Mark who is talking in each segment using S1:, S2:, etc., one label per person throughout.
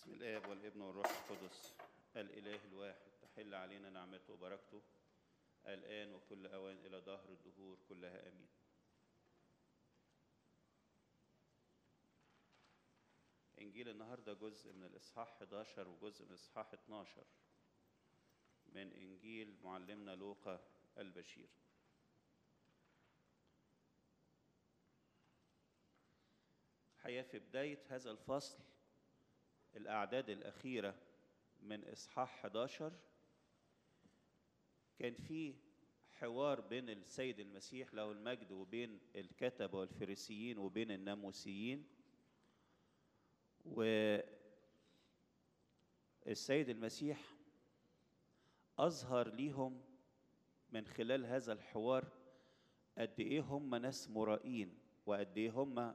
S1: بسم الآب والابن والروح القدس الإله الواحد تحل علينا نعمته وبركته الآن وكل أوان إلى دهر الدهور كلها آمين إنجيل النهاردة جزء من الإصحاح 11 وجزء من الإصحاح 12 من إنجيل معلمنا لوقا البشير حقيقة في بداية هذا الفصل الأعداد الأخيرة من إصحاح 11 كان في حوار بين السيد المسيح له المجد وبين الكتبة والفريسيين وبين الناموسيين والسيد المسيح أظهر ليهم من خلال هذا الحوار قد إيه هم ناس مرائين وقد إيه هم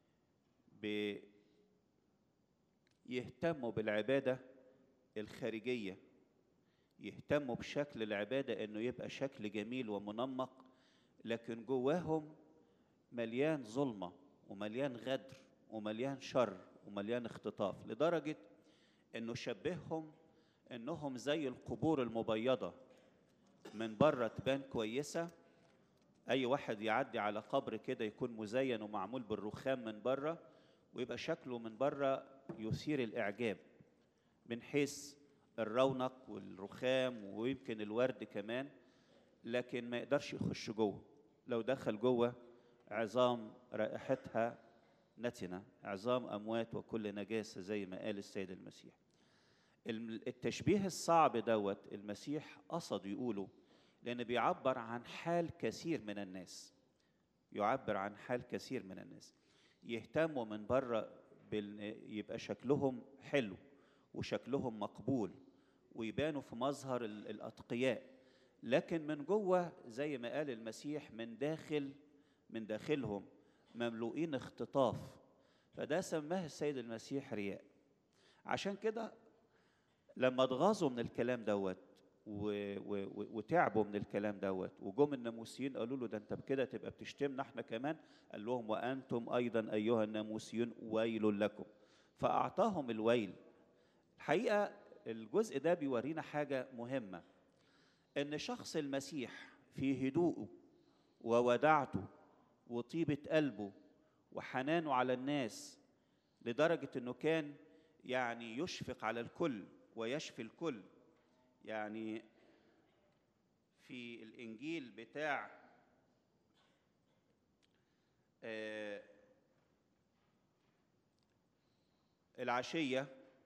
S1: يهتموا بالعبادة الخارجية يهتموا بشكل العبادة إنه يبقى شكل جميل ومنمق لكن جواهم مليان ظلمة ومليان غدر ومليان شر ومليان اختطاف لدرجة إنه شبههم إنهم زي القبور المبيضة من بره تبان كويسة أي واحد يعدي على قبر كده يكون مزين ومعمول بالرخام من بره ويبقى شكله من بره يثير الاعجاب من حيث الرونق والرخام ويمكن الورد كمان لكن ما يقدرش يخش جوه لو دخل جوه عظام رائحتها نتنه عظام اموات وكل نجاسه زي ما قال السيد المسيح التشبيه الصعب دوت المسيح قصد يقوله لان بيعبر عن حال كثير من الناس يعبر عن حال كثير من الناس يهتموا من بره يبقى شكلهم حلو وشكلهم مقبول ويبانوا في مظهر الاتقياء لكن من جوه زي ما قال المسيح من داخل من داخلهم مملوئين اختطاف فده سماه السيد المسيح رياء عشان كده لما اتغاظوا من الكلام دوت وتعبوا من الكلام دوت وجم الناموسيين قالوا له ده انت بكده تبقى بتشتمنا احنا كمان قال لهم وانتم ايضا ايها الناموسيون ويل لكم فاعطاهم الويل الحقيقه الجزء ده بيورينا حاجه مهمه ان شخص المسيح في هدوءه وودعته وطيبه قلبه وحنانه على الناس لدرجه انه كان يعني يشفق على الكل ويشفي الكل يعني في الانجيل بتاع آه العشيه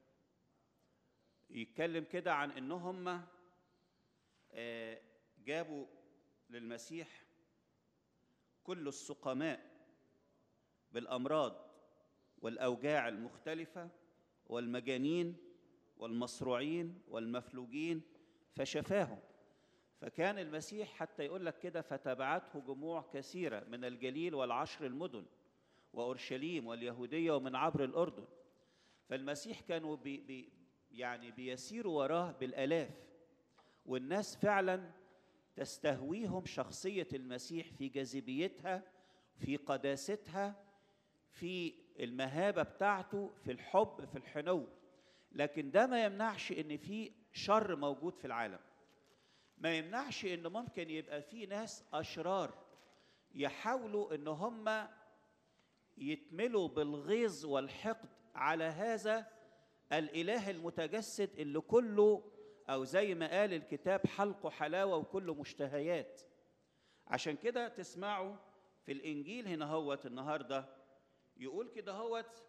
S1: يتكلم كده عن ان هم آه جابوا للمسيح كل السقماء بالامراض والاوجاع المختلفه والمجانين والمصروعين والمفلوجين فشفاهم فكان المسيح حتى يقول لك كده فتبعته جموع كثيره من الجليل والعشر المدن واورشليم واليهوديه ومن عبر الاردن فالمسيح كانوا بي بي يعني بيسيروا وراه بالالاف والناس فعلا تستهويهم شخصيه المسيح في جاذبيتها في قداستها في المهابه بتاعته في الحب في الحنو لكن ده ما يمنعش ان في شر موجود في العالم ما يمنعش ان ممكن يبقى في ناس اشرار يحاولوا ان هم يتملوا بالغيظ والحقد على هذا الاله المتجسد اللي كله او زي ما قال الكتاب حلقه حلاوه وكله مشتهيات عشان كده تسمعوا في الانجيل هنا هوت النهارده يقول كده هوت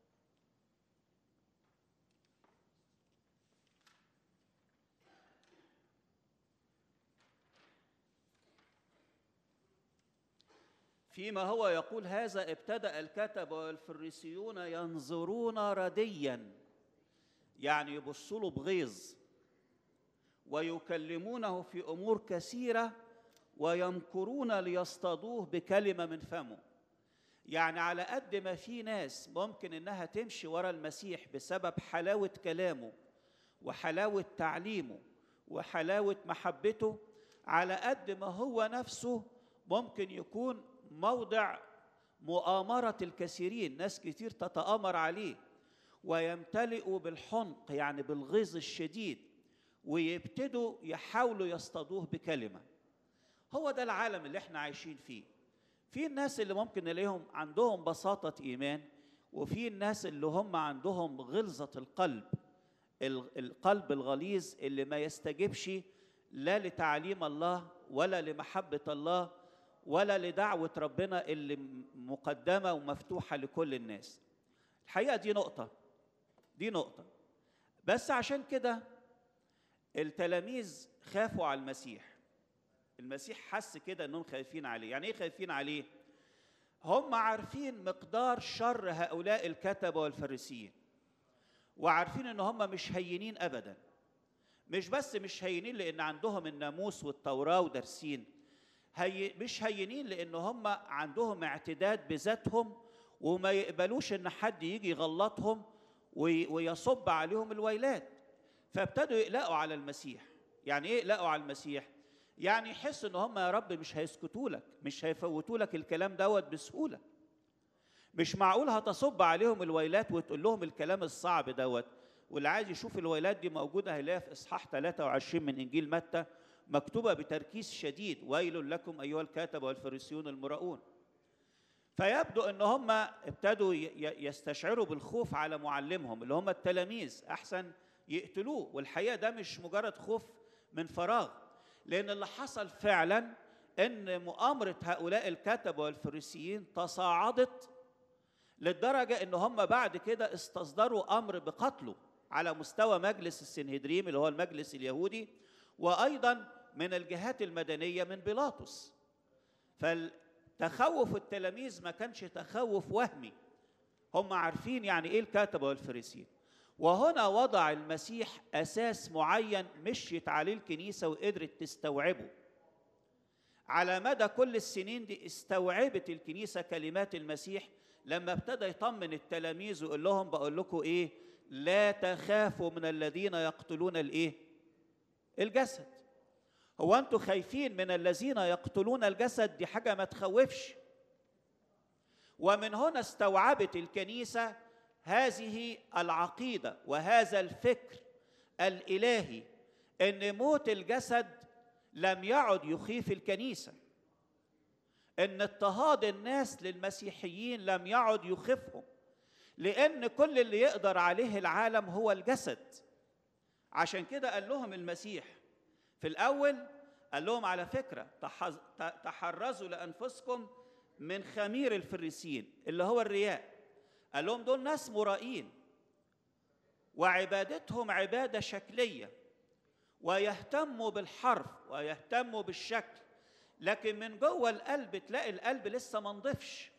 S1: فيما هو يقول هذا ابتدا الكتب والفريسيون ينظرون رديا يعني يبصوا له بغيظ ويكلمونه في امور كثيره ويمكرون ليصطادوه بكلمه من فمه يعني على قد ما في ناس ممكن انها تمشي ورا المسيح بسبب حلاوه كلامه وحلاوه تعليمه وحلاوه محبته على قد ما هو نفسه ممكن يكون موضع مؤامرة الكثيرين ناس كتير تتآمر عليه ويمتلئوا بالحنق يعني بالغيظ الشديد ويبتدوا يحاولوا يصطادوه بكلمه هو ده العالم اللي احنا عايشين فيه في الناس اللي ممكن نلاقيهم عندهم بساطه ايمان وفي الناس اللي هم عندهم غلظه القلب القلب الغليظ اللي ما يستجبش لا لتعليم الله ولا لمحبه الله ولا لدعوه ربنا اللي مقدمه ومفتوحه لكل الناس الحقيقه دي نقطه دي نقطه بس عشان كده التلاميذ خافوا على المسيح المسيح حس كده انهم خايفين عليه يعني ايه خايفين عليه هم عارفين مقدار شر هؤلاء الكتبه والفريسيين وعارفين ان هم مش هينين ابدا مش بس مش هينين لان عندهم الناموس والتوراه ودارسين هي مش هينين لان هم عندهم اعتداد بذاتهم وما يقبلوش ان حد يجي يغلطهم ويصب عليهم الويلات فابتدوا يقلقوا على المسيح يعني ايه يقلقوا على المسيح يعني يحس ان هم يا رب مش هيسكتوا لك مش هيفوتوا لك الكلام دوت بسهوله مش معقول هتصب عليهم الويلات وتقول لهم الكلام الصعب دوت واللي عايز يشوف الويلات دي موجوده هيلاقيها في اصحاح 23 من انجيل متى مكتوبه بتركيز شديد ويل لكم ايها الكاتب والفريسيون المراؤون فيبدو ان هم ابتدوا يستشعروا بالخوف على معلمهم اللي هم التلاميذ احسن يقتلوه والحقيقه ده مش مجرد خوف من فراغ لان اللي حصل فعلا ان مؤامره هؤلاء الكتبه والفريسيين تصاعدت للدرجه ان هم بعد كده استصدروا امر بقتله على مستوى مجلس السنهدريم اللي هو المجلس اليهودي وايضا من الجهات المدنيه من بيلاطس فتخوف التلاميذ ما كانش تخوف وهمي هم عارفين يعني ايه الكاتبه والفريسيين وهنا وضع المسيح اساس معين مشيت عليه الكنيسه وقدرت تستوعبه على مدى كل السنين دي استوعبت الكنيسه كلمات المسيح لما ابتدى يطمن التلاميذ ويقول لهم بقول لكم ايه لا تخافوا من الذين يقتلون الايه الجسد هو انتوا خايفين من الذين يقتلون الجسد دي حاجه ما تخوفش ومن هنا استوعبت الكنيسه هذه العقيده وهذا الفكر الالهي ان موت الجسد لم يعد يخيف الكنيسه ان اضطهاد الناس للمسيحيين لم يعد يخفهم لان كل اللي يقدر عليه العالم هو الجسد عشان كده قال لهم المسيح في الاول قال لهم على فكره تحرزوا لانفسكم من خمير الفريسين اللي هو الرياء قال لهم دول ناس مرائين وعبادتهم عباده شكليه ويهتموا بالحرف ويهتموا بالشكل لكن من جوه القلب تلاقي القلب لسه ما نضفش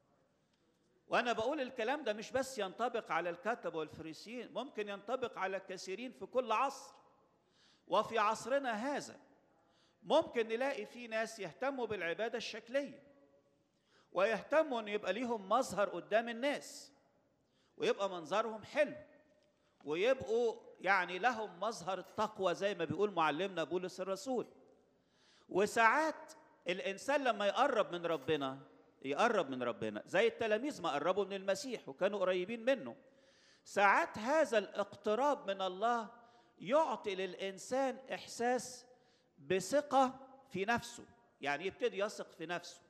S1: وانا بقول الكلام ده مش بس ينطبق على الكتبه والفريسيين ممكن ينطبق على الكثيرين في كل عصر وفي عصرنا هذا ممكن نلاقي في ناس يهتموا بالعباده الشكليه ويهتموا ان يبقى ليهم مظهر قدام الناس ويبقى منظرهم حلو ويبقوا يعني لهم مظهر التقوى زي ما بيقول معلمنا بولس الرسول وساعات الانسان لما يقرب من ربنا يقرب من ربنا زي التلاميذ ما قربوا من المسيح وكانوا قريبين منه ساعات هذا الاقتراب من الله يعطي للانسان احساس بثقه في نفسه يعني يبتدي يثق في نفسه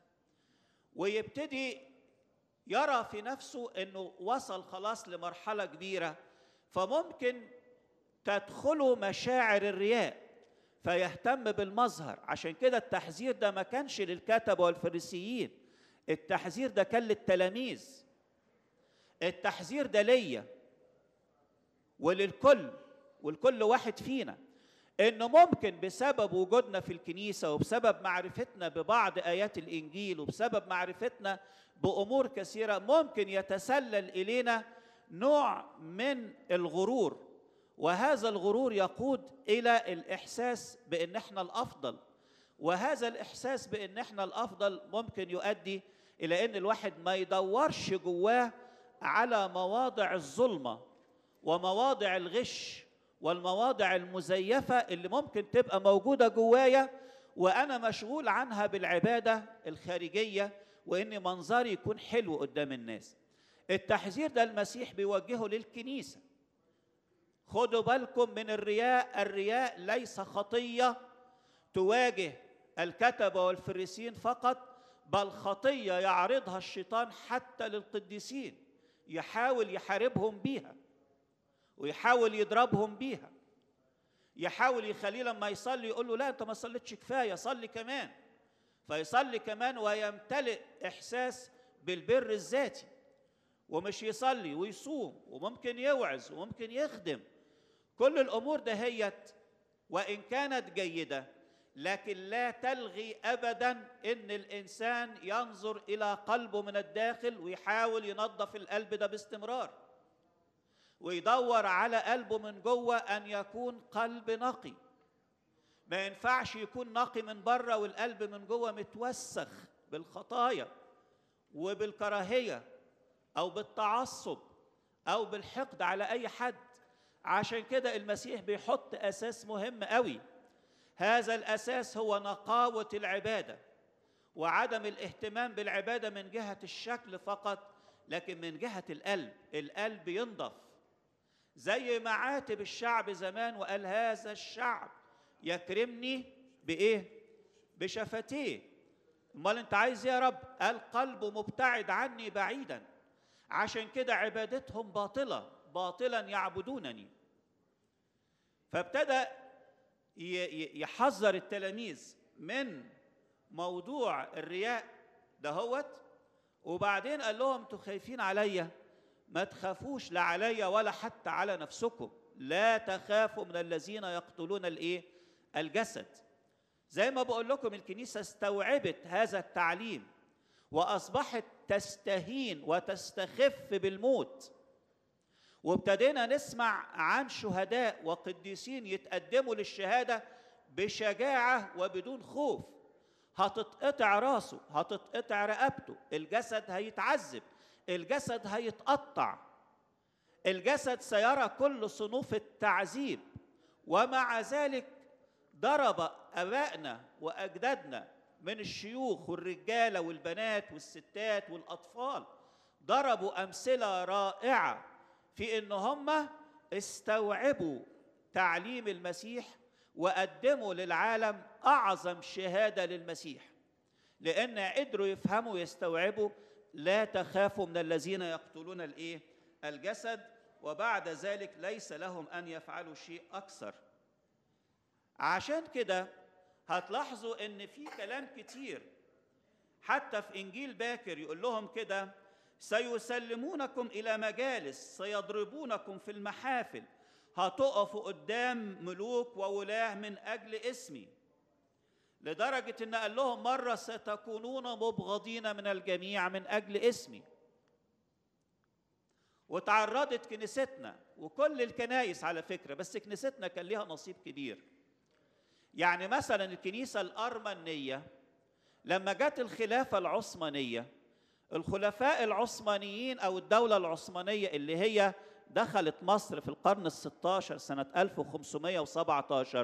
S1: ويبتدي يرى في نفسه انه وصل خلاص لمرحله كبيره فممكن تدخله مشاعر الرياء فيهتم بالمظهر عشان كده التحذير ده ما كانش للكتبه والفريسيين التحذير ده كان للتلاميذ التحذير ده ليا وللكل ولكل واحد فينا انه ممكن بسبب وجودنا في الكنيسه وبسبب معرفتنا ببعض ايات الانجيل وبسبب معرفتنا بامور كثيره ممكن يتسلل الينا نوع من الغرور وهذا الغرور يقود الى الاحساس بان احنا الافضل وهذا الاحساس بان احنا الافضل ممكن يؤدي الى ان الواحد ما يدورش جواه على مواضع الظلمه ومواضع الغش والمواضع المزيفه اللي ممكن تبقى موجوده جوايا وانا مشغول عنها بالعباده الخارجيه وان منظري يكون حلو قدام الناس التحذير ده المسيح بيوجهه للكنيسة خدوا بالكم من الرياء الرياء ليس خطية تواجه الكتبة والفريسين فقط بل خطية يعرضها الشيطان حتى للقديسين يحاول يحاربهم بيها ويحاول يضربهم بيها يحاول يخليه لما يصلي يقول له لا انت ما صليتش كفايه صلي كمان فيصلي كمان ويمتلئ احساس بالبر الذاتي ومش يصلي ويصوم وممكن يوعظ وممكن يخدم كل الامور دهيت وان كانت جيده لكن لا تلغي ابدا ان الانسان ينظر الى قلبه من الداخل ويحاول ينظف القلب ده باستمرار ويدور على قلبه من جوه ان يكون قلب نقي ما ينفعش يكون نقي من بره والقلب من جوه متوسخ بالخطايا وبالكراهيه او بالتعصب او بالحقد على اي حد عشان كده المسيح بيحط اساس مهم قوي هذا الاساس هو نقاوه العباده وعدم الاهتمام بالعباده من جهه الشكل فقط لكن من جهه القلب القلب ينضف زي ما عاتب الشعب زمان وقال هذا الشعب يكرمني بايه بشفتيه امال انت عايز إيه يا رب قال قلبه مبتعد عني بعيدا عشان كده عبادتهم باطله باطلا يعبدونني فابتدى يحذر التلاميذ من موضوع الرياء دهوت وبعدين قال لهم انتوا خايفين عليا ما تخافوش لا عليا ولا حتى على نفسكم لا تخافوا من الذين يقتلون الايه الجسد زي ما بقول لكم الكنيسه استوعبت هذا التعليم واصبحت تستهين وتستخف بالموت وابتدينا نسمع عن شهداء وقديسين يتقدموا للشهاده بشجاعه وبدون خوف هتتقطع راسه هتتقطع رقبته الجسد هيتعذب الجسد هيتقطع الجسد سيرى كل صنوف التعذيب ومع ذلك ضرب ابائنا واجدادنا من الشيوخ والرجاله والبنات والستات والاطفال ضربوا امثله رائعه في ان هم استوعبوا تعليم المسيح وقدموا للعالم اعظم شهاده للمسيح لان قدروا يفهموا ويستوعبوا لا تخافوا من الذين يقتلون الايه الجسد وبعد ذلك ليس لهم ان يفعلوا شيء اكثر عشان كده هتلاحظوا ان في كلام كتير حتى في انجيل باكر يقول لهم كده سيسلمونكم الى مجالس سيضربونكم في المحافل هتقفوا قدام ملوك وولاه من اجل اسمي لدرجه ان قال لهم مره ستكونون مبغضين من الجميع من اجل اسمي وتعرضت كنيستنا وكل الكنايس على فكره بس كنيستنا كان ليها نصيب كبير يعني مثلا الكنيسه الارمنيه لما جت الخلافه العثمانيه الخلفاء العثمانيين او الدوله العثمانيه اللي هي دخلت مصر في القرن الستاشر سنه 1517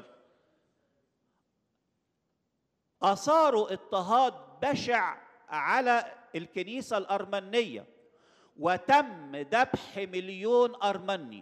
S1: اثاروا اضطهاد بشع على الكنيسه الارمنيه وتم ذبح مليون ارمني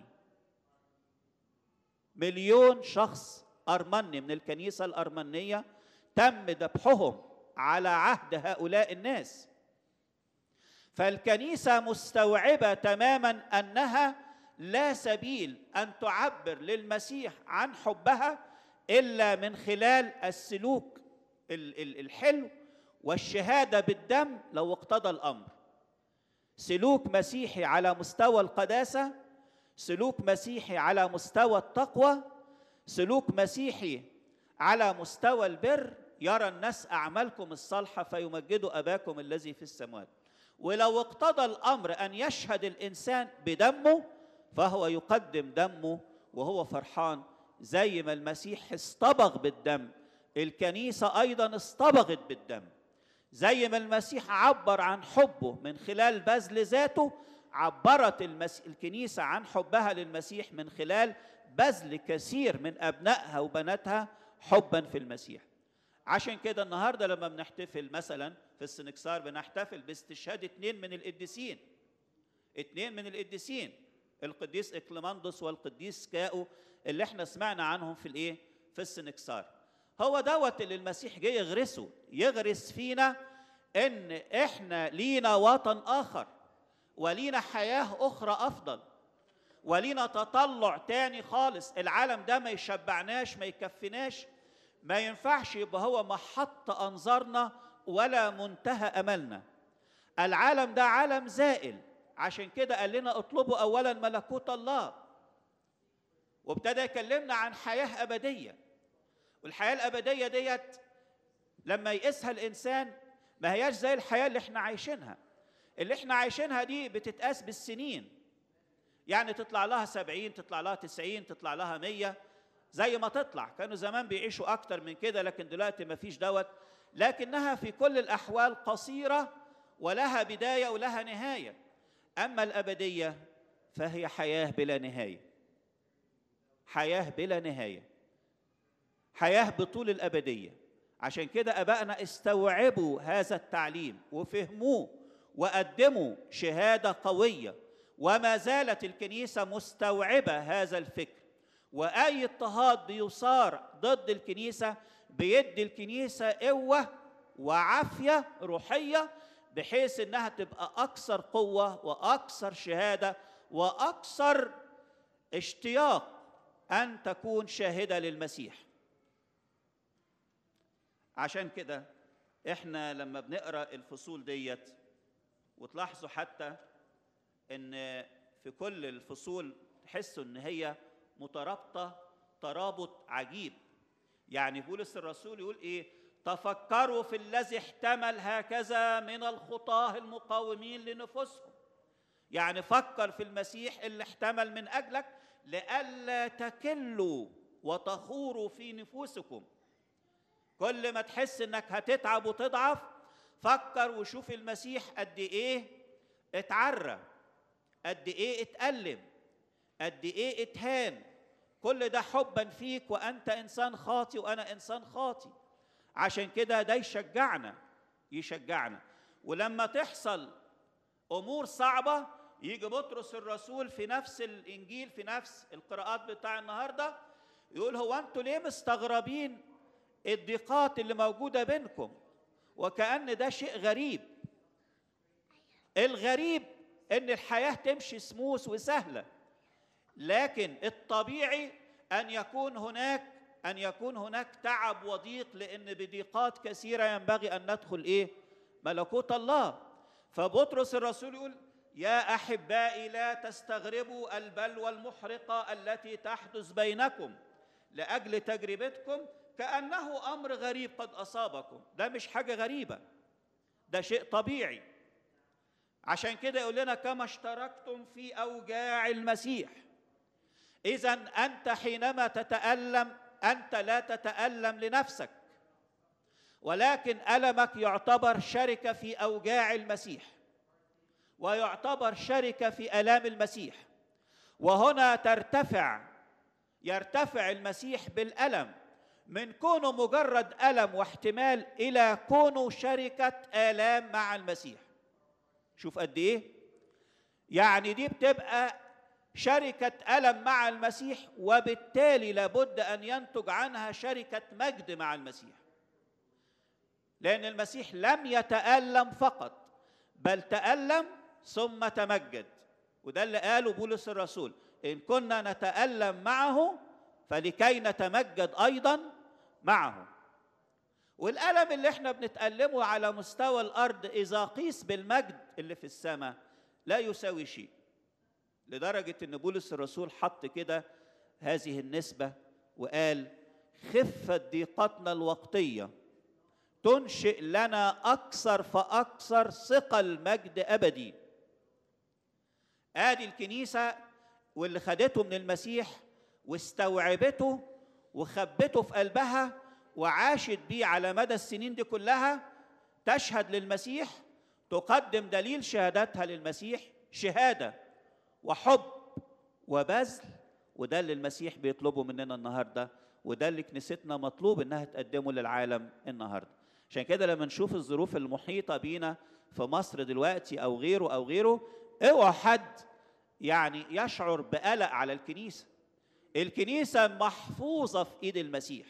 S1: مليون شخص ارمني من الكنيسه الارمنيه تم ذبحهم على عهد هؤلاء الناس فالكنيسه مستوعبه تماما انها لا سبيل ان تعبر للمسيح عن حبها الا من خلال السلوك الحلو والشهاده بالدم لو اقتضى الامر سلوك مسيحي على مستوى القداسه سلوك مسيحي على مستوى التقوى سلوك مسيحي على مستوى البر يرى الناس اعمالكم الصالحه فيمجدوا اباكم الذي في السماوات ولو اقتضى الامر ان يشهد الانسان بدمه فهو يقدم دمه وهو فرحان زي ما المسيح اصطبغ بالدم الكنيسه ايضا اصطبغت بالدم زي ما المسيح عبر عن حبه من خلال بذل ذاته عبرت المس... الكنيسه عن حبها للمسيح من خلال بذل كثير من ابنائها وبناتها حبا في المسيح عشان كده النهارده لما بنحتفل مثلا في السنكسار بنحتفل باستشهاد اثنين من القديسين اتنين من القديسين القديس اكليماندوس والقديس كاو اللي احنا سمعنا عنهم في الايه في السنكسار هو دوت اللي المسيح جه يغرسه يغرس فينا ان احنا لينا وطن اخر ولينا حياه اخرى افضل ولينا تطلع تاني خالص العالم ده ما يشبعناش ما يكفناش ما ينفعش يبقى هو محط انظارنا ولا منتهى املنا العالم ده عالم زائل عشان كده قال لنا اطلبوا اولا ملكوت الله وابتدى يكلمنا عن حياه ابديه والحياه الابديه ديت لما يقيسها الانسان ما هياش زي الحياه اللي احنا عايشينها اللي احنا عايشينها دي بتتقاس بالسنين يعني تطلع لها سبعين تطلع لها تسعين تطلع لها مية زي ما تطلع كانوا زمان بيعيشوا أكتر من كده لكن دلوقتي ما فيش دوت لكنها في كل الأحوال قصيرة ولها بداية ولها نهاية أما الأبدية فهي حياة بلا نهاية حياة بلا نهاية حياة بطول الأبدية عشان كده أبائنا استوعبوا هذا التعليم وفهموه وقدموا شهادة قوية وما زالت الكنيسة مستوعبة هذا الفكر وأي اضطهاد بيصار ضد الكنيسة بيدي الكنيسة قوة وعافية روحية بحيث انها تبقى اكثر قوه واكثر شهاده واكثر اشتياق ان تكون شاهده للمسيح عشان كده احنا لما بنقرا الفصول ديت وتلاحظوا حتى ان في كل الفصول تحسوا ان هي مترابطه ترابط عجيب يعني بولس الرسول يقول ايه تفكروا في الذي احتمل هكذا من الخطاه المقاومين لنفوسهم يعني فكر في المسيح اللي احتمل من اجلك لئلا تكلوا وتخوروا في نفوسكم كل ما تحس انك هتتعب وتضعف فكر وشوف المسيح قد ايه اتعرى قد ايه اتألم قد ايه اتهان كل ده حبا فيك وانت انسان خاطي وانا انسان خاطي عشان كده ده يشجعنا يشجعنا ولما تحصل امور صعبه يجي بطرس الرسول في نفس الانجيل في نفس القراءات بتاع النهارده يقول هو انتوا ليه مستغربين الضيقات اللي موجوده بينكم وكأن ده شيء غريب الغريب ان الحياه تمشي سموس وسهله لكن الطبيعي ان يكون هناك ان يكون هناك تعب وضيق لان بضيقات كثيره ينبغي ان ندخل ايه ملكوت الله فبطرس الرسول يقول يا احبائي لا تستغربوا البلوى المحرقه التي تحدث بينكم لاجل تجربتكم كانه امر غريب قد اصابكم ده مش حاجه غريبه ده شيء طبيعي عشان كده يقول لنا كما اشتركتم في اوجاع المسيح اذا انت حينما تتالم انت لا تتالم لنفسك ولكن المك يعتبر شركه في اوجاع المسيح ويعتبر شركه في الام المسيح وهنا ترتفع يرتفع المسيح بالالم من كونه مجرد الم واحتمال الى كونه شركه الام مع المسيح شوف قد ايه يعني دي بتبقى شركة ألم مع المسيح وبالتالي لابد أن ينتج عنها شركة مجد مع المسيح لأن المسيح لم يتألم فقط بل تألم ثم تمجد وده اللي قاله بولس الرسول إن كنا نتألم معه فلكي نتمجد أيضا معه والألم اللي احنا بنتألمه على مستوى الأرض إذا قيس بالمجد اللي في السماء لا يساوي شيء لدرجة إن بولس الرسول حط كده هذه النسبة وقال خفة ضيقتنا الوقتية تنشئ لنا أكثر فأكثر ثقل مجد أبدي آدي الكنيسة واللي خدته من المسيح واستوعبته وخبته في قلبها وعاشت بيه على مدى السنين دي كلها تشهد للمسيح تقدم دليل شهادتها للمسيح شهاده وحب وبذل وده اللي المسيح بيطلبه مننا النهارده وده اللي كنيستنا مطلوب انها تقدمه للعالم النهارده عشان كده لما نشوف الظروف المحيطه بينا في مصر دلوقتي او غيره او غيره اوعى حد يعني يشعر بقلق على الكنيسه الكنيسه محفوظه في ايد المسيح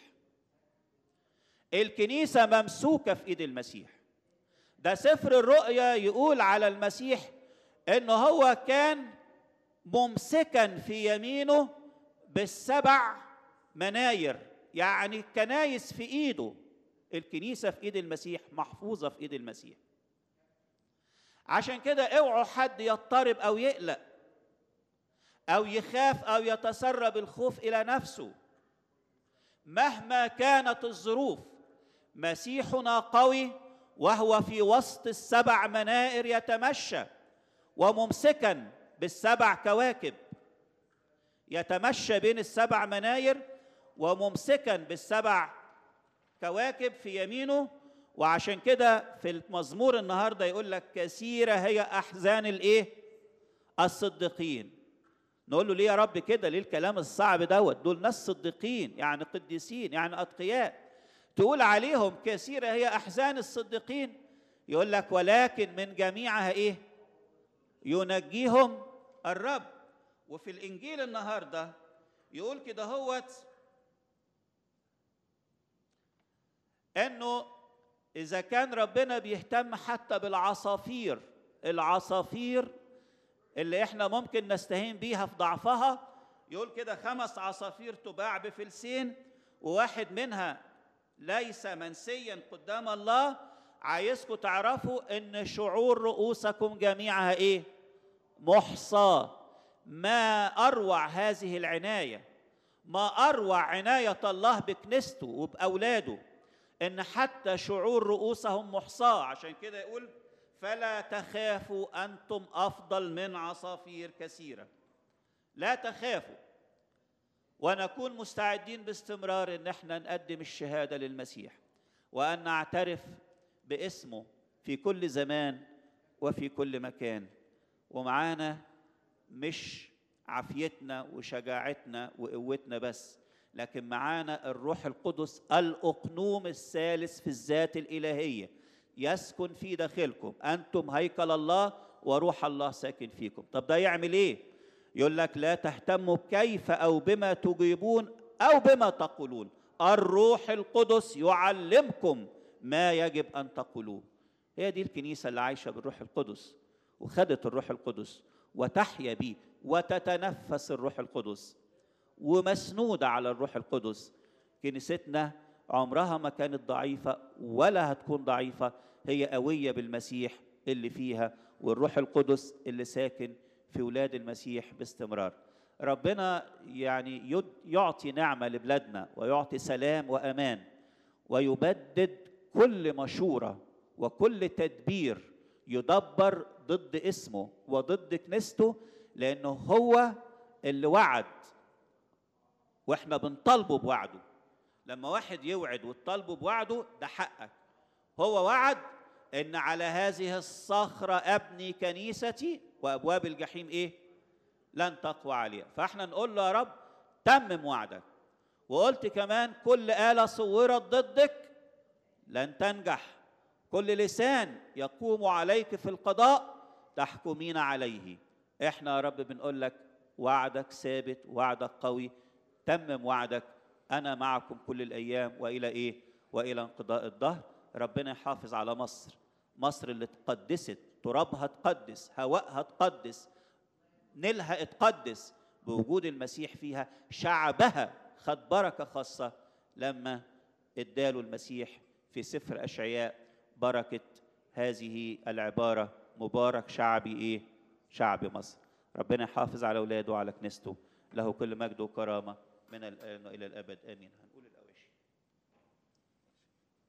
S1: الكنيسه ممسوكه في ايد المسيح ده سفر الرؤيا يقول على المسيح ان هو كان ممسكا في يمينه بالسبع مناير يعني الكنايس في ايده الكنيسه في ايد المسيح محفوظه في ايد المسيح عشان كده اوعوا حد يضطرب او يقلق او يخاف او يتسرب الخوف الى نفسه مهما كانت الظروف مسيحنا قوي وهو في وسط السبع منائر يتمشى وممسكا بالسبع كواكب يتمشى بين السبع مناير وممسكا بالسبع كواكب في يمينه وعشان كده في المزمور النهارده يقول لك كثيره هي احزان الايه الصديقين نقول له ليه يا رب كده ليه الكلام الصعب دوت دول ناس صديقين يعني قديسين يعني اتقياء تقول عليهم كثيره هي احزان الصديقين يقول لك ولكن من جميعها ايه ينجيهم الرب وفي الانجيل النهارده يقول كده هوت انه اذا كان ربنا بيهتم حتى بالعصافير العصافير اللي احنا ممكن نستهين بيها في ضعفها يقول كده خمس عصافير تباع بفلسين وواحد منها ليس منسيا قدام الله عايزكم تعرفوا ان شعور رؤوسكم جميعها ايه محصى ما اروع هذه العنايه ما اروع عنايه الله بكنيسته وباولاده ان حتى شعور رؤوسهم محصاه عشان كده يقول فلا تخافوا انتم افضل من عصافير كثيره لا تخافوا ونكون مستعدين باستمرار ان احنا نقدم الشهاده للمسيح وان نعترف باسمه في كل زمان وفي كل مكان ومعانا مش عافيتنا وشجاعتنا وقوتنا بس لكن معانا الروح القدس الاقنوم الثالث في الذات الالهيه يسكن في داخلكم انتم هيكل الله وروح الله ساكن فيكم طب ده يعمل ايه يقول لك لا تهتموا كيف او بما تجيبون او بما تقولون الروح القدس يعلمكم ما يجب ان تقولوه هي دي الكنيسه اللي عايشه بالروح القدس وخدت الروح القدس وتحيا به وتتنفس الروح القدس ومسنوده على الروح القدس كنيستنا عمرها ما كانت ضعيفه ولا هتكون ضعيفه هي قويه بالمسيح اللي فيها والروح القدس اللي ساكن في ولاد المسيح باستمرار ربنا يعني يعطي نعمه لبلادنا ويعطي سلام وامان ويبدد كل مشوره وكل تدبير يدبر ضد اسمه وضد كنيسته لانه هو اللي وعد واحنا بنطالبه بوعده لما واحد يوعد وتطالبه بوعده ده حقك هو وعد ان على هذه الصخره ابني كنيستي وابواب الجحيم ايه لن تقوى عليها فاحنا نقول له يا رب تمم وعدك وقلت كمان كل آلة صورت ضدك لن تنجح كل لسان يقوم عليك في القضاء تحكمين عليه احنا يا رب بنقول لك وعدك ثابت وعدك قوي تمم وعدك انا معكم كل الايام والى ايه والى انقضاء الدهر ربنا يحافظ على مصر مصر اللي اتقدست ترابها تقدس هواءها تقدس نيلها اتقدس بوجود المسيح فيها شعبها خد بركه خاصه لما اداله المسيح في سفر اشعياء بركه هذه العباره مبارك شعبي ايه شعب مصر ربنا يحافظ على اولاده وعلى كنيسته له كل مجد وكرامه من الان والى الابد امين هنقول